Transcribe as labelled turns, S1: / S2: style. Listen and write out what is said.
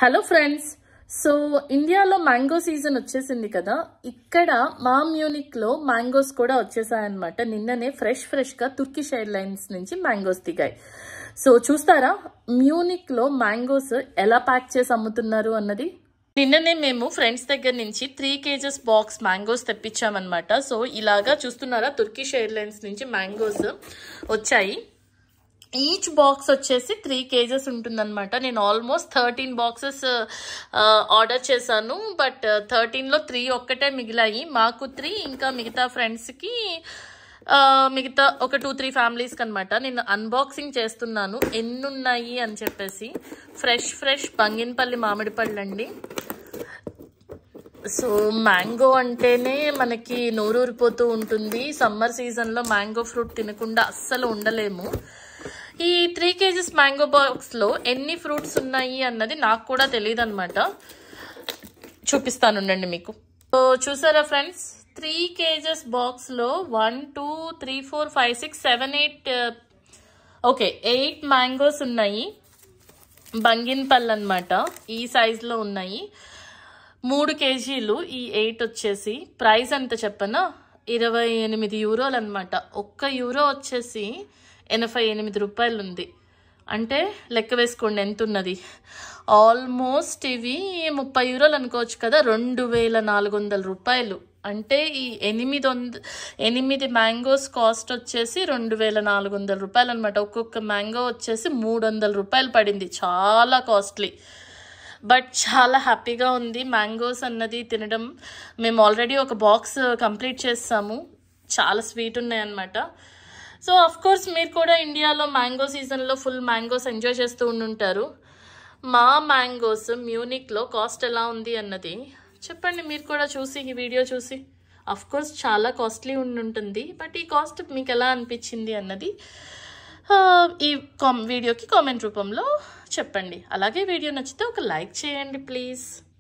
S1: hello friends so ఇండియాలో mango season వచ్చేసింది కదా ఇక్కడ మా మ్యూనిక్ లో మ్యాంగోస్ కూడా వచ్చేసాయన్నమాట నిన్ననే ఫ్రెష్ ఫ్రెష్ గా తుర్కిష్ ఎయిర్లైన్స్ నుంచి మ్యాంగోస్ దిగాయి సో చూస్తారా మ్యూనిక్ లో మ్యాంగోస్ ఎలా ప్యాక్ చేసి అమ్ముతున్నారు అన్నది నిన్ననే మేము ఫ్రెండ్స్ దగ్గర నుంచి త్రీ కేజెస్ బాక్స్ మ్యాంగోస్ తెప్పించామన్నమాట సో ఇలాగా చూస్తున్నారా తుర్కిష్ ఎయిర్లైన్స్ నుంచి మ్యాంగోస్ వచ్చాయి ఈచ్ బాక్స్ వచ్చేసి త్రీ కేజెస్ ఉంటుందన్నమాట నేను ఆల్మోస్ట్ థర్టీన్ బాక్సెస్ ఆర్డర్ చేశాను బట్ థర్టీన్లో త్రీ ఒక్కటే మిగిలాయి మాకు త్రీ ఇంకా మిగతా ఫ్రెండ్స్కి మిగతా ఒక టూ త్రీ ఫ్యామిలీస్కి అనమాట నేను అన్బాక్సింగ్ చేస్తున్నాను ఎన్ని ఉన్నాయి అని చెప్పేసి ఫ్రెష్ ఫ్రెష్ బంగినపల్లి మామిడి పళ్ళు అండి సో మ్యాంగో అంటేనే మనకి నోరూరిపోతూ ఉంటుంది సమ్మర్ సీజన్లో మ్యాంగో ఫ్రూట్ తినకుండా అస్సలు ఉండలేము ఈ త్రీ కేజీస్ మ్యాంగో బాక్స్లో ఎన్ని ఫ్రూట్స్ ఉన్నాయి అన్నది నాకు కూడా తెలియదు అనమాట చూపిస్తానుండండి మీకు సో చూసారా ఫ్రెండ్స్ త్రీ కేజెస్ బాక్స్లో one two three four five six seven eight okay eight mangoes ఉన్నాయి బంగిన్పల్ అనమాట ఈ సైజులో ఉన్నాయి మూడు కేజీలు ఈ ఎయిట్ వచ్చేసి ప్రైస్ ఎంత చెప్పనా ఇరవై ఎనిమిది యూరోలు అనమాట ఒక్క యూరో వచ్చేసి ఎనభై ఎనిమిది రూపాయలు ఉంది అంటే లెక్క వేసుకోండి ఎంత ఉన్నది ఆల్మోస్ట్ ఇవి ముప్పై యూరోలు అనుకోవచ్చు కదా రెండు వేల నాలుగు వందల రూపాయలు అంటే ఈ ఎనిమిది వంద ఎనిమిది మ్యాంగోస్ కాస్ట్ వచ్చేసి రెండు వేల నాలుగు వందల రూపాయలు అనమాట ఒక్కొక్క మ్యాంగో వచ్చేసి మూడు వందల రూపాయలు పడింది చాలా కాస్ట్లీ బట్ చాలా హ్యాపీగా ఉంది మ్యాంగోస్ అన్నది తినడం మేము ఆల్రెడీ ఒక బాక్స్ కంప్లీట్ చేస్తాము చాలా స్వీట్ ఉన్నాయి అనమాట సో అఫ్ కోర్స్ మీరు కూడా ఇండియాలో మ్యాంగో సీజన్లో ఫుల్ మ్యాంగోస్ ఎంజాయ్ చేస్తూ ఉండుంటారు మా మ్యాంగోస్ మ్యూనిక్లో కాస్ట్ ఎలా ఉంది అన్నది చెప్పండి మీరు కూడా చూసి ఈ వీడియో చూసి అఫ్ కోర్స్ చాలా కాస్ట్లీ ఉండుంటుంది బట్ ఈ కాస్ట్ మీకు ఎలా అనిపించింది అన్నది ఈ కామ్ వీడియోకి కామెంట్ రూపంలో చెప్పండి అలాగే వీడియో నచ్చితే ఒక లైక్ చేయండి ప్లీజ్